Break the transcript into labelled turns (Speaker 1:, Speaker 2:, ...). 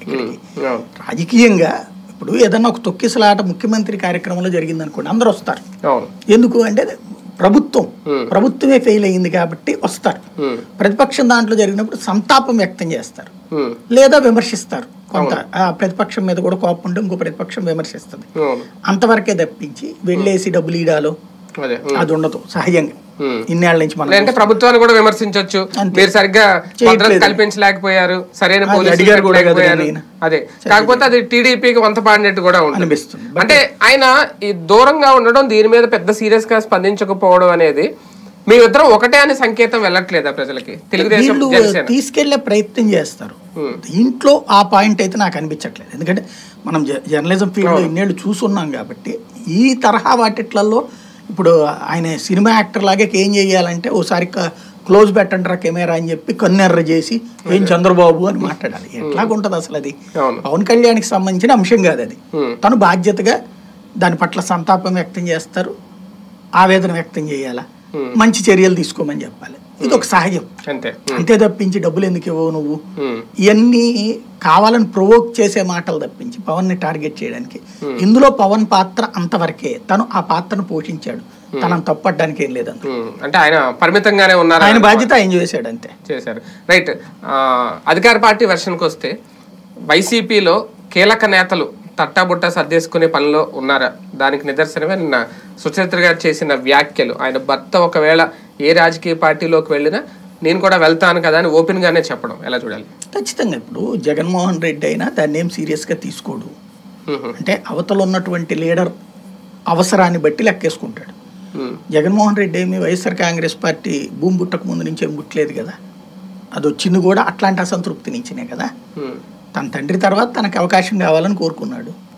Speaker 1: ఇక్కడికి
Speaker 2: అవును
Speaker 1: రాజకీయంగా ఇప్పుడు ఏదన్నా ఒక తొక్కిసలాట ముఖ్యమంత్రి కార్యక్రమంలో జరిగింది అనుకోండి అందరూ వస్తారు
Speaker 2: అవును
Speaker 1: ఎందుకు అంటే ప్రభుత్వం
Speaker 2: Hmm.
Speaker 1: ప్రభుత్వమే ఫెయిల్ అయ్యింది కాబట్టి వస్తారు
Speaker 2: ఉమ్,
Speaker 1: ప్రతిపక్షం దాంట్లో జరిగినప్పుడు సంతాపం వ్యక్తం చేస్తారు
Speaker 2: ఉమ్,
Speaker 1: లేదా విమర్శిస్తారు కొంత ఆ ప్రతిపక్షం మీద కూడా కోపం ఉంటే ఇంకో ప్రతిపక్షం విమర్శిస్తుంది
Speaker 2: అవును
Speaker 1: అంతవరకే తప్పించి వెళ్ళేసి డబ్బులు ఈడాలో
Speaker 2: అదే ఉమ్,
Speaker 1: అది ఉండదు సహజంగా
Speaker 2: ఉమ్.
Speaker 1: ఇన్నేళ్ల నుంచి మనం
Speaker 2: లేదంటే ప్రభుత్వాన్ని కూడా విమర్శించవచ్చు
Speaker 1: అంతే.
Speaker 2: మీరు సరిగ్గా
Speaker 1: చేయట్లేదు.
Speaker 2: భద్రత కల్పించలేకపోయారు సరైన
Speaker 1: అది
Speaker 2: పోలీసులు
Speaker 1: అడిగారు కూడా కదా
Speaker 2: పెట్టలేకపోయారు.
Speaker 1: ఆయన.
Speaker 2: అదే కాకపోతే అది టీడీపీకి వంత పాడినట్టు కూడా ఉంటుంది
Speaker 1: అనిపిస్తుంది
Speaker 2: అంటే ఆయన ఈ దూరంగా ఉండడం దీని మీద పెద్ద సీరియస్ గా స్పందించకపోవడం అనేది మీ ఇద్దరం ఒకటే అనే సంకేతం వెళ్ళట్లేదా ప్రజలకి తెలుగుదేశం
Speaker 1: వీళ్ళు
Speaker 2: జనసేన
Speaker 1: తీసుకెళ్లే ప్రయత్నం చేస్తారు
Speaker 2: Hmm.
Speaker 1: దీంట్లో ఆ పాయింట్ అయితే నాకు అనిపించట్లేదు ఎందుకంటే మనం జ- జర్నలిజం ఫీల్డ్లో ఇన్నేళ్ళు చూసున్నాం కాబట్టి ఈ తరహా వాటిట్లలో ఇప్పుడు ఆయన సినిమా యాక్టర్ లాగే ఏం చేయాలంటే ఓసారి క్లోజ్ పెట్టండి రా కెమెరా అని చెప్పి కన్నెర్ర చేసి ఏం చంద్రబాబు అని మాట్లాడాలి ఎట్లాగుంటది అసలు అది
Speaker 2: అవును
Speaker 1: పవన్ కళ్యాణ్కి సంబంధించిన అంశం కాదు అది
Speaker 2: Hmm.
Speaker 1: తను బాధ్యతగా దాని పట్ల సంతాపం వ్యక్తం చేస్తారు ఆవేదన వ్యక్తం చేయాలా
Speaker 2: Hmm.
Speaker 1: మంచి చర్యలు తీసుకోమని చెప్పాలి ఇది ఒక సహజం
Speaker 2: అంతే
Speaker 1: అంతే తప్పించి డబ్బులు ఎందుకు ఇవ్వవు నువ్వు
Speaker 2: ఉమ్,
Speaker 1: ఇవన్నీ కావాలని ప్రొవోక్ చేసే మాటలు తప్పించి పవన్ ని టార్గెట్ చేయడానికి ఇందులో పవన్ పాత్ర అంతవరకే తను ఆ పాత్రను పోషించాడు తనను తప్పడానికి ఏం లేదంత
Speaker 2: ఉమ్, అంటే ఆయన పరిమితంగానే ఉన్నారు
Speaker 1: ఆయన బాధ్యత ఆయన చేశాడు అంతే
Speaker 2: చేశారు రైట్ ఆ, అధికార పార్టీ వెర్షన్కి వస్తే వైసీపీలో కీలక నేతలు తట్టాబుట్ట సర్దేసుకునే పనిలో ఉన్నారా దానికి నిదర్శనమే నిన్న సుచరిత్ర గారు చేసిన వ్యాఖ్యలు ఆయన భర్త ఒకవేళ ఏ రాజకీయ పార్టీలోకి వెళ్ళినా నేను కూడా వెళ్తాను కదా అని ఓపెన్ గానే చెప్పడం ఎలా చూడాలి
Speaker 1: ఖచ్చితంగా ఇప్పుడు జగన్మోహన్ రెడ్డి అయినా దాన్ని ఏం సీరియస్గా తీసుకోడు
Speaker 2: ఉహు,
Speaker 1: అంటే అవతల ఉన్నటువంటి లీడర్ అవసరాన్ని బట్టి లెక్కేసుకుంటాడు
Speaker 2: ఉమ్,
Speaker 1: జగన్మోహన్ రెడ్డి ఏమి వైఎస్ఆర్ కాంగ్రెస్ పార్టీ భూమి పుట్టక ముందు నుంచి ఏం పుట్టలేదు కదా అది వచ్చింది కూడా అట్లాంటి అసంతృప్తి నుంచినే కదా
Speaker 2: ఉమ్,
Speaker 1: తన తండ్రి తర్వాత తనకు అవకాశం కావాలని కోరుకున్నాడు